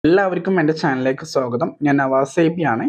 എല്ലാവർക്കും എൻ്റെ ചാനലിലേക്ക് സ്വാഗതം ഞാൻ നവാസ് സേബി ആണ്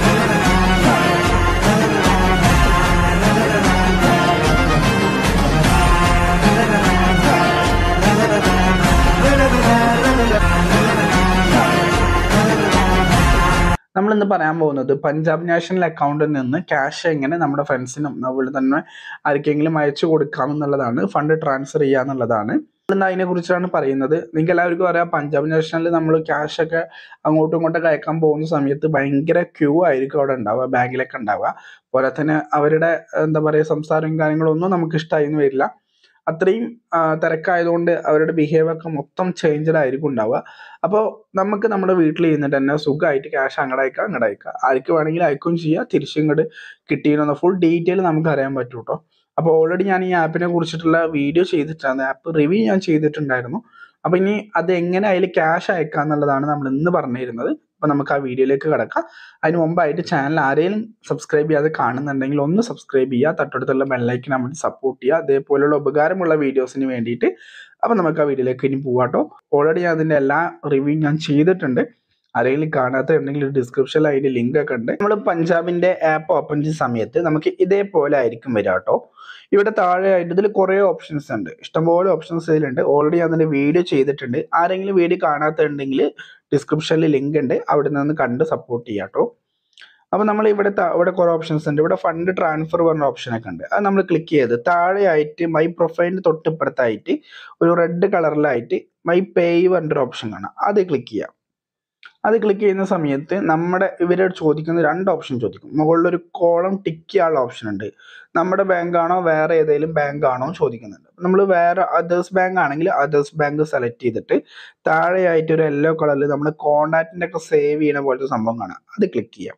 നമ്മൾ ഇന്ന് പറയാൻ പോകുന്നത് പഞ്ചാബ് നാഷണൽ അക്കൗണ്ടിൽ നിന്ന് ക്യാഷ് എങ്ങനെ നമ്മുടെ ഫ്രണ്ട്സിനും അതുപോലെ തന്നെ ആർക്കെങ്കിലും അയച്ചു കൊടുക്കാമെന്നുള്ളതാണ് ഫണ്ട് ട്രാൻസ്ഫർ ചെയ്യാന്നുള്ളതാണ് ഇന്ന് അതിനെ കുറിച്ചാണ് പറയുന്നത് നിങ്ങൾക്ക് എല്ലാവർക്കും അറിയാം പഞ്ചാബ് നാഷണലിൽ നമ്മൾ ക്യാഷ് ഒക്കെ അങ്ങോട്ടും ഇങ്ങോട്ടൊക്കെ അയക്കാൻ പോകുന്ന സമയത്ത് ഭയങ്കര ക്യൂ ആയിരിക്കും അവിടെ ഉണ്ടാവുക ബാങ്കിലൊക്കെ ഉണ്ടാവുക പോരാ തന്നെ അവരുടെ എന്താ പറയുക സംസാരവും കാര്യങ്ങളൊന്നും നമുക്ക് ഇഷ്ടമായി വരില്ല അത്രയും ആ, തിരക്കായതുകൊണ്ട് അവരുടെ ബിഹേവിയർ ഒക്കെ മൊത്തം ചേഞ്ച്ഡ് ആയിരിക്കും ഉണ്ടാവുക അപ്പോൾ നമുക്ക് നമ്മുടെ വീട്ടിൽ ഇരുന്നിട്ട് തന്നെ സുഖമായിട്ട് ക്യാഷ് അങ്ങോട്ട് അയക്കാം അങ്ങോട്ട് അയക്കാം ആർക്ക് വേണമെങ്കിലും അയക്കുകയും ചെയ്യാം തിരിച്ചും ഇങ്ങോട്ട് കിട്ടിയിരുന്ന ഫുൾ ഡീറ്റെയിൽ നമുക്ക് അറിയാൻ പറ്റും കേട്ടോ അപ്പോൾ ഓൾറെഡി ഞാൻ ഈ ആപ്പിനെ കുറിച്ചിട്ടുള്ള വീഡിയോ ചെയ്തിട്ടാണ് ആപ്പ് റിവ്യൂ ഞാൻ ചെയ്തിട്ടുണ്ടായിരുന്നു അപ്പോൾ ഇനി അത് എങ്ങനെ അതിൽ ക്യാഷ് അയക്കാം എന്നുള്ളതാണ് നമ്മൾ ഇന്ന് പറഞ്ഞിരുന്നത് അപ്പോൾ നമുക്ക് ആ വീഡിയോയിലേക്ക് കിടക്കാം അതിന് മുമ്പായിട്ട് ചാനൽ ആരെങ്കിലും സബ്സ്ക്രൈബ് ചെയ്യാതെ കാണുന്നുണ്ടെങ്കിൽ ഒന്ന് സബ്സ്ക്രൈബ് ചെയ്യുക തൊട്ടടുത്തുള്ള ബെല്ലൈക്കൻ നമ്മൾ സപ്പോർട്ട് ചെയ്യുക അതേപോലെയുള്ള ഉപകാരമുള്ള വീഡിയോസിന് വേണ്ടിയിട്ട് അപ്പോൾ നമുക്ക് ആ വീഡിയോയിലേക്ക് ഇനി പോവാട്ടോ ഓൾറെഡി ഞാൻ അതിൻ്റെ എല്ലാ റിവ്യൂ ഞാൻ ചെയ്തിട്ടുണ്ട് ആരെങ്കിലും കാണാത്ത ഉണ്ടെങ്കിൽ ഡിസ്ക്രിപ്ഷനിൽ അതിൻ്റെ ലിങ്ക് ഒക്കെ ഉണ്ട് നമ്മൾ പഞ്ചാബിൻ്റെ ആപ്പ് ഓപ്പൺ ചെയ്യുന്ന സമയത്ത് നമുക്ക് ഇതേപോലെ ആയിരിക്കും വരിക കേട്ടോ ഇവിടെ താഴെ ആയിട്ട് ഇതിൽ കുറേ ഓപ്ഷൻസ് ഉണ്ട് ഇഷ്ടംപോലെ ഓപ്ഷൻസ് ഇതിലുണ്ട് ഓൾറെഡി ഞാൻ അതിൻ്റെ വീഡിയോ ചെയ്തിട്ടുണ്ട് ആരെങ്കിലും വീഡിയോ കാണാത്തുണ്ടെങ്കിൽ ഡിസ്ക്രിപ്ഷനിൽ ലിങ്ക് ഉണ്ട് അവിടെ നിന്ന് കണ്ട് സപ്പോർട്ട് ചെയ്യാം കേട്ടോ അപ്പോൾ നമ്മൾ ഇവിടെ ത- ഇവിടെ കുറേ ഓപ്ഷൻസ് ഉണ്ട് ഇവിടെ ഫണ്ട് ട്രാൻസ്ഫർ പറഞ്ഞ ഓപ്ഷൻ ഒക്കെ ഉണ്ട് അത് നമ്മൾ ക്ലിക്ക് ചെയ്ത് താഴെയായിട്ട് മൈ പ്രൊഫൈലിന് തൊട്ടിപ്പുറത്തായിട്ട് ഒരു റെഡ് കളറിലായിട്ട് മൈ പേ പറഞ്ഞൊരു ഓപ്ഷൻ കാണാം അത് ക്ലിക്ക് ചെയ്യാം അത് ക്ലിക്ക് ചെയ്യുന്ന സമയത്ത് നമ്മുടെ ഇവരോട് ചോദിക്കുന്ന രണ്ട് ഓപ്ഷൻ ചോദിക്കും മുകളിലൊരു കോളം ടിക്ക് ചെയ്യാനുള്ള ഓപ്ഷൻ ഉണ്ട് നമ്മുടെ ബാങ്ക് ആണോ വേറെ ഏതെങ്കിലും ബാങ്ക് ആണോ ചോദിക്കുന്നുണ്ട് നമ്മൾ വേറെ അതേഴ്സ് ബാങ്ക് ആണെങ്കിൽ അതേഴ്സ് ബാങ്ക് സെലക്ട് ചെയ്തിട്ട് താഴെയായിട്ട് ഒരു യെല്ലോ കളറിൽ നമ്മൾ കോണ്ടാക്റ്റിൻ്റെ ഒക്കെ സേവ് ചെയ്യണ പോലത്തെ സംഭവം കാണാം അത് ക്ലിക്ക് ചെയ്യാം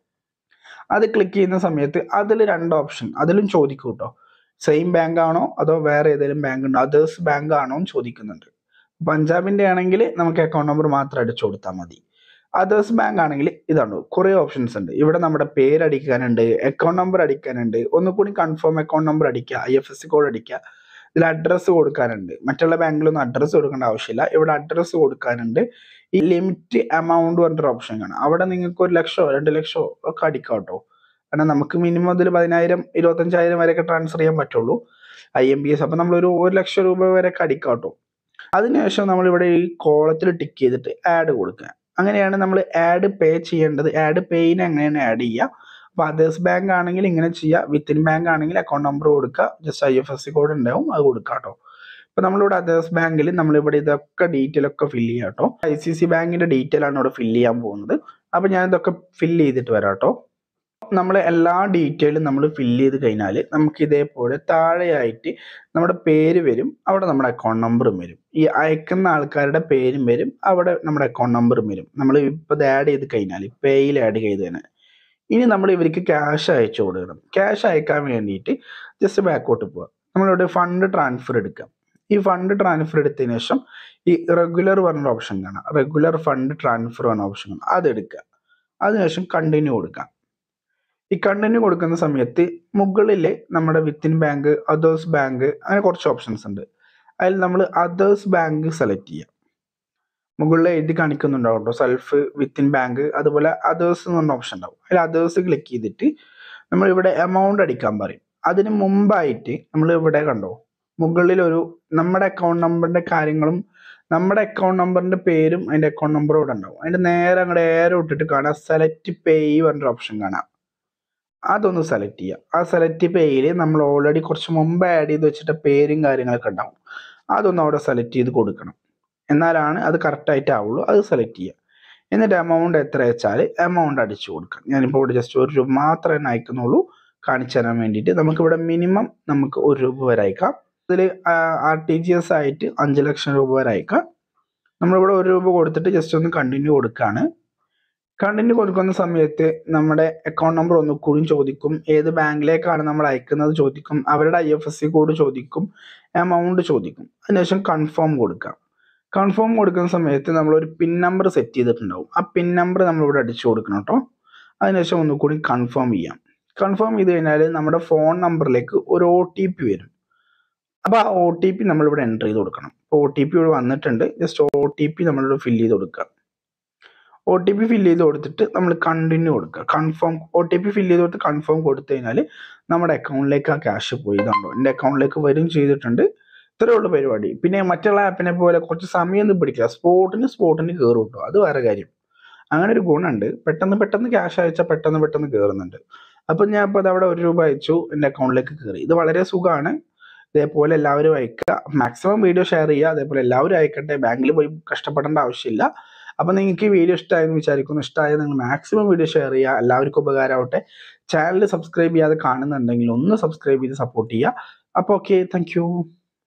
അത് ക്ലിക്ക് ചെയ്യുന്ന സമയത്ത് അതിൽ രണ്ട് ഓപ്ഷൻ അതിലും ചോദിക്കും കേട്ടോ സെയിം ബാങ്ക് ആണോ അതോ വേറെ ഏതെങ്കിലും ബാങ്ക് ഉണ്ടോ അതേഴ്സ് ബാങ്ക് ആണോ എന്ന് ചോദിക്കുന്നുണ്ട് പഞ്ചാബിന്റെ ആണെങ്കിൽ നമുക്ക് അക്കൗണ്ട് നമ്പർ മാത്രം അടിച്ചു കൊടുത്താൽ മതി അതേഴ്സ് ബാങ്ക് ആണെങ്കിൽ ഇതാണ് കുറേ ഓപ്ഷൻസ് ഉണ്ട് ഇവിടെ നമ്മുടെ പേര് അടിക്കാനുണ്ട് അക്കൗണ്ട് നമ്പർ അടിക്കാനുണ്ട് ഒന്നുകൂടി കൺഫേം അക്കൗണ്ട് നമ്പർ അടിക്കുക I F S C code അടിക്കുക ഇതിൽ അഡ്രസ്സ് കൊടുക്കാനുണ്ട് മറ്റുള്ള ബാങ്കിലൊന്നും അഡ്രസ്സ് കൊടുക്കേണ്ട ആവശ്യമില്ല ഇവിടെ അഡ്രസ്സ് കൊടുക്കാനുണ്ട് ഈ ലിമിറ്റ് എമൗണ്ട് പറഞ്ഞൊരു ഓപ്ഷൻ കാണാം അവിടെ നിങ്ങൾക്ക് ഒരു ലക്ഷമോ രണ്ട് ലക്ഷമോ ഒക്കെ അടിക്കാം കേട്ടോ കാരണം നമുക്ക് മിനിമം അതിൽ പതിനായിരം ഇരുപത്തഞ്ചായിരം വരെയൊക്കെ ട്രാൻസ്ഫർ ചെയ്യാൻ പറ്റുള്ളൂ ഐ എം ബി എസ് അപ്പം നമ്മളൊരു ഒരു ലക്ഷം രൂപ വരെയൊക്കെ അടിക്കാം കേട്ടോ അതിനുശേഷം നമ്മളിവിടെ ഈ കോളത്തിൽ ടിക്ക് ചെയ്തിട്ട് ആഡ് കൊടുക്കുക അങ്ങനെയാണ് നമ്മൾ ആഡ് പേ ചെയ്യേണ്ടത് ആഡ് പേയിന് എങ്ങനെയാണ് ആഡ് ചെയ്യുക അപ്പോൾ അതേഴ്സ് ബാങ്ക് ആണെങ്കിൽ ഇങ്ങനെ ചെയ്യുക വിത്തിൻ ബാങ്ക് ആണെങ്കിൽ അക്കൗണ്ട് നമ്പർ കൊടുക്കുക just I F S C code ഉണ്ടാവും അത് കൊടുക്കുക കേട്ടോ ഇപ്പൊ നമ്മളിവിടെ അതേഴ്സ് ബാങ്കിൽ നമ്മളിവിടെ ഇതൊക്കെ ഡീറ്റെയിൽ ഒക്കെ ഫില്ല് ചെയ്യാം കേട്ടോ ഐ സി സി ബാങ്കിന്റെ ഡീറ്റെയിൽ ആണ് ഇവിടെ ഫില്ല് ചെയ്യാൻ പോകുന്നത് അപ്പൊ ഞാൻ ഇതൊക്കെ ഫില്ല് ചെയ്തിട്ട് വരാം കേട്ടോ നമ്മൾ എല്ലാ ഡീറ്റെയിലും നമ്മൾ ഫില്ല് ചെയ്ത് കഴിഞ്ഞാൽ നമുക്ക് ഇതേപോലെ താഴെയായിട്ട് നമ്മുടെ പേര് വരും അവിടെ നമ്മുടെ അക്കൗണ്ട് നമ്പറും വരും ഈ അയക്കുന്ന ആൾക്കാരുടെ പേരും വരും അവിടെ നമ്മുടെ അക്കൗണ്ട് നമ്പറും വരും നമ്മൾ ഇപ്പോൾ ഇത് ആഡ് ചെയ്ത് കഴിഞ്ഞാൽ പേയിൽ ആഡ് ചെയ്തതിന് ഇനി നമ്മൾ ഇവർക്ക് ക്യാഷ് അയച്ചു കൊടുക്കണം ക്യാഷ് അയക്കാൻ വേണ്ടിയിട്ട് ജസ്റ്റ് ബാക്കോട്ട് പോവുക നമ്മളിവിടെ ഫണ്ട് ട്രാൻസ്ഫർ എടുക്കാം ഈ ഫണ്ട് ട്രാൻസ്ഫർ എടുത്തതിന് ശേഷം ഈ റെഗുലർ പറഞ്ഞ ഓപ്ഷൻ കാണാം റെഗുലർ ഫണ്ട് ട്രാൻസ്ഫർ പറഞ്ഞ ഓപ്ഷൻ കാണാം അതെടുക്കുക അതിനുശേഷം കണ്ടിന്യൂ കൊടുക്കാം ഈ കണ്ടിന്യൂ കൊടുക്കുന്ന സമയത്ത് മുകളിൽ നമ്മുടെ വിത്തിൻ ബാങ്ക് അതേഴ്സ് ബാങ്ക് അങ്ങനെ കുറച്ച് ഓപ്ഷൻസ് ഉണ്ട് അതിൽ നമ്മൾ അതേഴ്സ് ബാങ്ക് സെലക്ട് ചെയ്യുക മുകളിൽ എഴുതി കാണിക്കുന്നുണ്ടാവും കേട്ടോ സെൽഫ് വിത്തിൻ ബാങ്ക് അതുപോലെ അതേഴ്സ് എന്ന് പറഞ്ഞ ഓപ്ഷൻ ഉണ്ടാവും അതിൽ അതേഴ്സ് ക്ലിക്ക് ചെയ്തിട്ട് നമ്മൾ ഇവിടെ എമൗണ്ട് അടിക്കാൻ പറയും അതിന് മുമ്പായിട്ട് നമ്മൾ ഇവിടെ കണ്ടോ മുകളിൽ ഒരു നമ്മുടെ അക്കൗണ്ട് നമ്പറിന്റെ കാര്യങ്ങളും നമ്മുടെ അക്കൗണ്ട് നമ്പറിന്റെ പേരും അതിന്റെ അക്കൗണ്ട് നമ്പറും ഇവിടെ ഉണ്ടാവും അതിന്റെ നേരെ അങ്ങോട്ട് ഏറെ ഇട്ടിട്ട് കാണാം സെലക്ട് പേ പറഞ്ഞൊരു ഓപ്ഷൻ കാണാം അതൊന്ന് സെലക്ട് ചെയ്യുക ആ സെലക്ട് പേയിൽ നമ്മൾ ഓൾറെഡി കുറച്ച് മുമ്പ് ആഡ് ചെയ്ത് വെച്ചിട്ട് പേരും കാര്യങ്ങളൊക്കെ ഉണ്ടാവും അതൊന്ന് അവിടെ സെലക്ട് ചെയ്ത് കൊടുക്കണം എന്നാലാണ് അത് കറക്റ്റായിട്ട് ആവുള്ളൂ അത് സെലക്ട് ചെയ്യുക എന്നിട്ട് എമൗണ്ട് എത്ര വെച്ചാൽ എമൗണ്ട് അടിച്ചു കൊടുക്കാം ഞാനിപ്പോൾ ഇവിടെ ജസ്റ്റ് ഒരു രൂപ മാത്രമേ തന്നെ അയക്കുന്നുള്ളൂ കാണിച്ചു തരാൻ വേണ്ടിയിട്ട് നമുക്കിവിടെ മിനിമം നമുക്ക് ഒരു രൂപ വരെ അയക്കാം ഇതിൽ ആർ ടി ജി എസ് ആയിട്ട് അഞ്ച് ലക്ഷം രൂപ വരെ അയക്കാം നമ്മളിവിടെ ഒരു രൂപ കൊടുത്തിട്ട് ജസ്റ്റ് ഒന്ന് കണ്ടിന്യൂ കൊടുക്കുകയാണ് കണ്ടിന്യൂ കൊടുക്കുന്ന സമയത്ത് നമ്മുടെ അക്കൗണ്ട് നമ്പർ ഒന്നുകൂടി ചോദിക്കും ഏത് ബാങ്കിലേക്കാണ് നമ്മൾ അയക്കുന്നത് ചോദിക്കും അവരുടെ I F S C code ചോദിക്കും എമൗണ്ട് ചോദിക്കും അതിനുശേഷം കൺഫേം കൊടുക്കാം കൺഫേം കൊടുക്കുന്ന സമയത്ത് നമ്മൾ ഒരു പിൻ നമ്പർ സെറ്റ് ചെയ്തിട്ടുണ്ടാവും ആ പിൻ നമ്പർ നമ്മളിവിടെ അടിച്ചു കൊടുക്കണം കേട്ടോ അതിനുശേഷം ഒന്നുകൂടി കൺഫേം ചെയ്യാം കൺഫേം ചെയ്ത് കഴിഞ്ഞാൽ നമ്മുടെ ഫോൺ നമ്പറിലേക്ക് ഒരു ഒ ടി പി വരും അപ്പോൾ ആ ഒ ടി പി നമ്മളിവിടെ എൻ്റർ ചെയ്ത് കൊടുക്കണം അപ്പോൾ ഒ ടി പി ഇവിടെ വന്നിട്ടുണ്ട് ജസ്റ്റ് ഒ ടി പി നമ്മളിവിടെ ഫില്ല് ചെയ്ത് കൊടുക്കുക ഒ ടി പി ഫില്ല് ചെയ്ത് കൊടുത്തിട്ട് നമ്മൾ കണ്ടിന്യൂ കൊടുക്കുക confirm O T P fill ചെയ്ത് കൊടുത്ത് കൺഫേം കൊടുത്തു കഴിഞ്ഞാൽ നമ്മുടെ അക്കൗണ്ടിലേക്ക് ആ ക്യാഷ് പോയി ഇതുണ്ടോ എൻ്റെ അക്കൗണ്ടിലേക്ക് വരും ചെയ്തിട്ടുണ്ട് ഇത്രയേ ഉള്ളൂ പരിപാടി പിന്നെ മറ്റുള്ള ആപ്പിനെ പോലെ കുറച്ച് സമയം ഒന്നും പിടിക്കുക സ്പോട്ടിന് സ്പോട്ടിന് കയറും കേട്ടോ അത് വേറെ കാര്യം അങ്ങനെ ഒരു ഗുണമുണ്ട് പെട്ടെന്ന് പെട്ടെന്ന് ക്യാഷ് അയച്ചാൽ പെട്ടെന്ന് പെട്ടെന്ന് കയറുന്നുണ്ട് അപ്പം ഞാൻ ഇപ്പോൾ അതവിടെ ഒരു രൂപ അയച്ചു എൻ്റെ അക്കൗണ്ടിലേക്ക് കയറി ഇത് വളരെ സുഖമാണ് ഇതേപോലെ എല്ലാവരും അയക്കുക മാക്സിമം വീഡിയോ ഷെയർ ചെയ്യുക അതേപോലെ എല്ലാവരും അയക്കട്ടെ ബാങ്കിൽ പോയി കഷ്ടപ്പെടേണ്ട ആവശ്യമില്ല അപ്പം നിങ്ങൾക്ക് ഈ വീഡിയോ ഇഷ്ടമായെന്ന് വിചാരിക്കുന്നു ഇഷ്ടമായത് നിങ്ങൾ മാക്സിമം വീഡിയോ ഷെയർ ചെയ്യുക എല്ലാവർക്കും ഉപകാരമാവട്ടെ ചാനൽ സബ്സ്ക്രൈബ് ചെയ്യാതെ കാണുന്നുണ്ടെങ്കിൽ ഒന്ന് സബ്സ്ക്രൈബ് ചെയ്ത് സപ്പോർട്ട് ചെയ്യുക അപ്പോൾ ഓക്കെ താങ്ക്